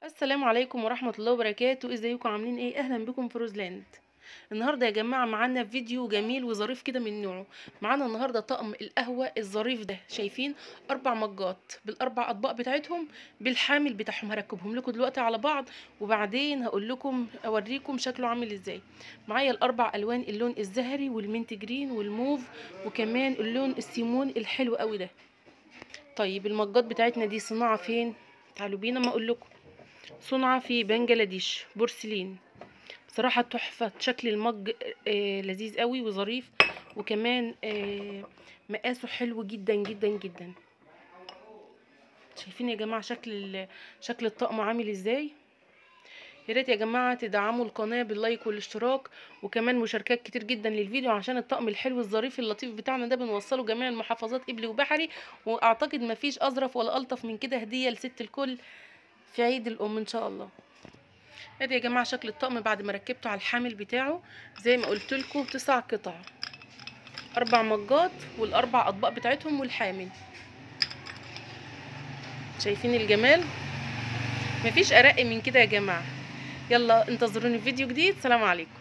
السلام عليكم ورحمة الله وبركاته ازيكم عاملين ايه اهلا بكم في روزلاند النهارده يا جماعه معانا فيديو جميل وظريف كده من نوعه معانا النهارده طقم القهوه الظريف ده شايفين اربع مجات بالاربع اطباق بتاعتهم بالحامل بتاعهم هركبهم لكم دلوقتي على بعض وبعدين هقول لكم اوريكم شكله عامل ازاي معايا الاربع الوان اللون الزهري والمنت جرين والموف وكمان اللون السيمون الحلو قوي ده طيب المجات بتاعتنا دي صناعه فين تعالوا بينا ما اقول لكم صنع في بنجلاديش بورسلين بصراحة تحفة شكل المج آه لذيذ قوي وظريف وكمان آه مقاسه حلو جدا جدا جدا شايفين يا جماعة شكل شكل الطقم عامل ازاي يا ريت يا جماعة تدعموا القناة باللايك والاشتراك وكمان مشاركات كتير جدا للفيديو عشان الطقم الحلو الظريف اللطيف بتاعنا ده بنوصله جميع المحافظات قبلي وبحري واعتقد مفيش اظرف ولا الطف من كده هدية لست الكل في عيد الام ان شاء الله ادي يا جماعه شكل الطقم بعد ما ركبته على الحامل بتاعه زي ما قلت لكم تسع قطع اربع مجات والاربع اطباق بتاعتهم والحامل شايفين الجمال مفيش ارق من كده يا جماعه يلا انتظروني في فيديو جديد سلام عليكم